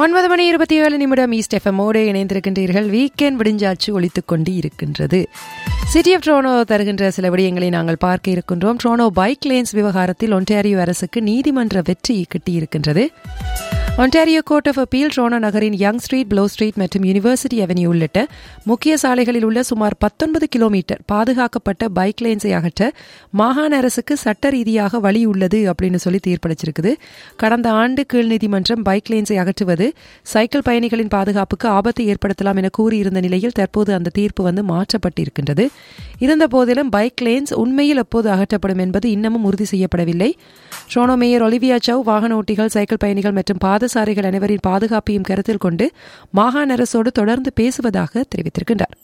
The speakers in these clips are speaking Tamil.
ஒன்பது மணி இருபத்தி ஏழு நிமிடம் ஈஸ்ட் எஃப்எம்மோடு இணைந்திருக்கின்றீர்கள் வீக்கெண்ட் விடிஞ்சாச்சு ஒழித்துக் கொண்டு இருக்கின்றது சிட்டி ஆஃப் ட்ரோனோ தருகின்ற சில விடயங்களை நாங்கள் பார்க்க இருக்கின்றோம் ட்ரோனோ பைக் லேன்ஸ் விவகாரத்தில் ஒன்டாரியோ அரசுக்கு நீதிமன்ற வெற்றி கிட்டியிருக்கின்றது Ontario court of appeal Toronto நகரின் யங் ஸ்ட்ரீட் ப்ளோ ஸ்ட்ரீட் மற்றும் யூனிவர்சிட்டி அவென்யூ உள்ளிட்ட முக்கிய சாலைகளில் உள்ள சுமார் பத்தொன்பது கிலோமீட்டர் பாதுகாக்கப்பட்ட பைக் லேன்ஸை அகற்ற மாகாண அரசுக்கு சட்ட ரீதியாக வழி உள்ளது அப்படின்னு சொல்லி தீர்ப்பளிச்சிருக்குது கடந்த ஆண்டு கீழ் நீதிமன்றம் பைக் லேன்ஸை அகற்றுவது சைக்கிள் பயணிகளின் பாதுகாப்புக்கு ஆபத்தை ஏற்படுத்தலாம் என கூறியிருந்த நிலையில் தற்போது அந்த தீர்ப்பு வந்து மாற்றப்பட்டிருக்கின்றது இருந்த போதிலும் பைக் லேன்ஸ் உண்மையில் எப்போது அகற்றப்படும் என்பது இன்னமும் உறுதி செய்யப்படவில்லை ட்ரோனோ மேயர் ஒலிவியா சவ் வாகன ஓட்டிகள் சைக்கிள் பயணிகள் மற்றும் பாதசாரிகள் அனைவரின் பாதுகாப்பையும் கருத்தில் கொண்டு மாகாண அரசோடு தொடர்ந்து பேசுவதாக தெரிவித்திருக்கின்றார்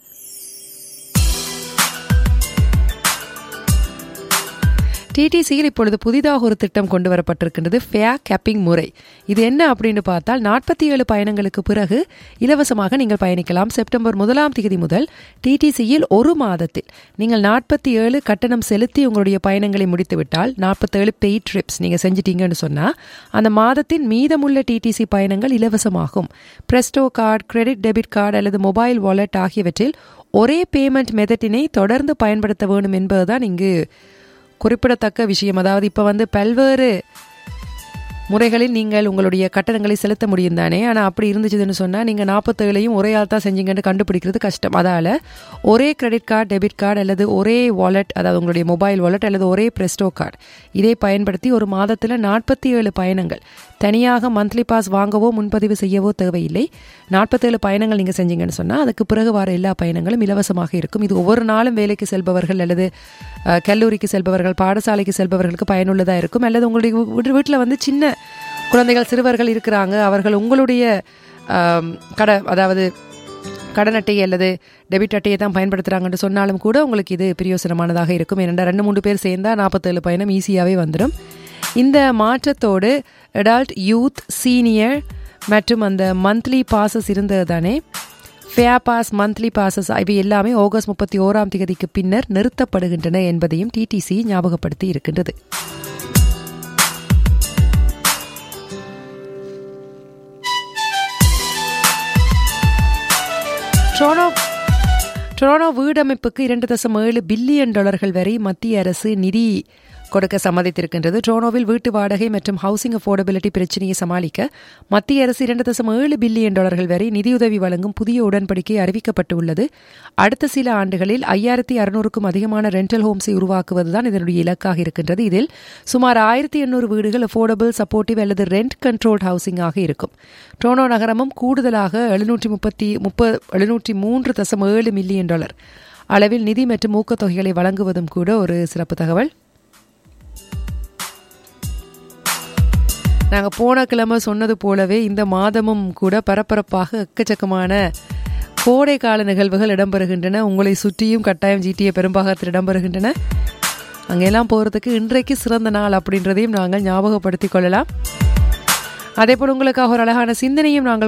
டிடிசியில் இப்பொழுது புதிதாக ஒரு திட்டம் கொண்டு வரப்பட்டிருக்கின்றது ஃபேர் கேப்பிங் முறை இது என்ன அப்படின்னு பார்த்தால் நாற்பத்தி ஏழு பயணங்களுக்கு பிறகு இலவசமாக நீங்கள் பயணிக்கலாம் செப்டம்பர் முதலாம் தேதி முதல் டிடிசியில் ஒரு மாதத்தில் நீங்கள் நாற்பத்தி ஏழு கட்டணம் செலுத்தி உங்களுடைய பயணங்களை முடித்துவிட்டால் நாற்பத்தேழு பெய் ட்ரிப்ஸ் நீங்கள் செஞ்சிட்டீங்கன்னு சொன்னால் அந்த மாதத்தின் மீதமுள்ள டிடிசி பயணங்கள் இலவசமாகும் Presto card credit debit card அல்லது மொபைல் வாலெட் ஆகியவற்றில் ஒரே பேமெண்ட் மெதட்டினை தொடர்ந்து பயன்படுத்த வேண்டும் என்பதுதான் இங்கு குறிப்பிடத்தக்க விஷயம் அதாவது இப்போ வந்து பல்வேறு முறைகளில் நீங்கள் உங்களுடைய கட்டணங்களை செலுத்த முடியும் தானே ஆனால் அப்படி இருந்துச்சுன்னு சொன்னால் நீங்கள் நாற்பத்தேழையும் ஒரே ஆள் தான் செஞ்சீங்கன்னு கண்டுபிடிக்கிறது கஷ்டம் அதால் ஒரே கிரெடிட் கார்டு டெபிட் கார்டு அல்லது ஒரே வாலெட் அதாவது உங்களுடைய மொபைல் வாலெட் அல்லது ஒரே பிரஸ்டோ கார்டு இதை பயன்படுத்தி ஒரு மாதத்தில் நாற்பத்தி ஏழு பயணங்கள் தனியாக மந்த்லி பாஸ் வாங்கவோ முன்பதிவு செய்யவோ தேவையில்லை நாற்பத்தேழு பயணங்கள் நீங்கள் செஞ்சீங்கன்னு சொன்னால் அதுக்கு பிறகு வர எல்லா பயணங்களும் இலவசமாக இருக்கும் இது ஒவ்வொரு நாளும் வேலைக்கு செல்பவர்கள் அல்லது கல்லூரிக்கு செல்பவர்கள் பாடசாலைக்கு செல்பவர்களுக்கு பயனுள்ளதாக இருக்கும் அல்லது உங்களுடைய வீட்டில் வந்து சின்ன குழந்தைகள் சிறுவர்கள் இருக்கிறாங்க அவர்கள் உங்களுடைய கடை அதாவது கடன் அட்டை அல்லது டெபிட் அட்டையை தான் பயன்படுத்துகிறாங்கன்னு சொன்னாலும் கூட உங்களுக்கு இது பிரயோசனமானதாக இருக்கும் ஏனென்றால் ரெண்டு மூணு பேர் சேர்ந்தால் நாற்பத்தேழு பயணம் ஈஸியாகவே வந்துடும் இந்த மாற்றத்தோடு அடால்ட் யூத் சீனியர் மற்றும் அந்த மந்த்லி பாசஸ் இருந்தது தானே ஃபேர் பாஸ் மந்த்லி பாசஸ் இவை எல்லாமே ஆகஸ்ட் முப்பத்தி ஓராம் தேதிக்கு பின்னர் நிறுத்தப்படுகின்றன என்பதையும் டிடிசி ஞாபகப்படுத்தி இருக்கின்றது ட்ரோனோ ட்ரோனோ வீடமைப்புக்கு இரண்டு தசம் ஏழு பில்லியன் டாலர்கள் வரை மத்திய அரசு நிதி கொடுக்க சம்மதித்திருக்கின்றது ட்ரோனோவில் வீட்டு வாடகை மற்றும் ஹவுசிங் அஃபோர்டபிலிட்டி பிரச்சனையை சமாளிக்க மத்திய அரசு இரண்டு தசம் ஏழு பில்லியன் டாலர்கள் வரை நிதியுதவி வழங்கும் புதிய உடன்படிக்கை அறிவிக்கப்பட்டுள்ளது அடுத்த சில ஆண்டுகளில் ஐயாயிரத்தி அறுநூறுக்கும் அதிகமான ரெண்டல் ஹோம்ஸை உருவாக்குவதுதான் இதனுடைய இலக்காக இருக்கின்றது இதில் சுமார் ஆயிரத்தி எண்ணூறு வீடுகள் அஃபோர்டபிள் சப்போர்ட்டிவ் அல்லது ரெண்ட் கண்ட்ரோல்ட் ஹவுசிங்காக இருக்கும் ட்ரோனோ நகரமும் கூடுதலாக எழுநூற்றி முப்பத்தி முப்பது எழுநூற்றி மூன்று தசம் ஏழு மில்லியன் டாலர் அளவில் நிதி மற்றும் ஊக்கத்தொகைகளை வழங்குவதும் கூட ஒரு சிறப்பு தகவல் நாங்கள் போன கிழமை சொன்னது போலவே இந்த மாதமும் கூட பரபரப்பாக எக்கச்சக்கமான கோடை கால நிகழ்வுகள் இடம்பெறுகின்றன உங்களை சுற்றியும் கட்டாயம் ஜிடிஏ பெரும்பாகத்தில் இடம்பெறுகின்றன அங்கெல்லாம் போகிறதுக்கு இன்றைக்கு சிறந்த நாள் அப்படின்றதையும் நாங்கள் ஞாபகப்படுத்திக் கொள்ளலாம் அதே போல் உங்களுக்காக ஒரு அழகான சிந்தனையும் நாங்கள்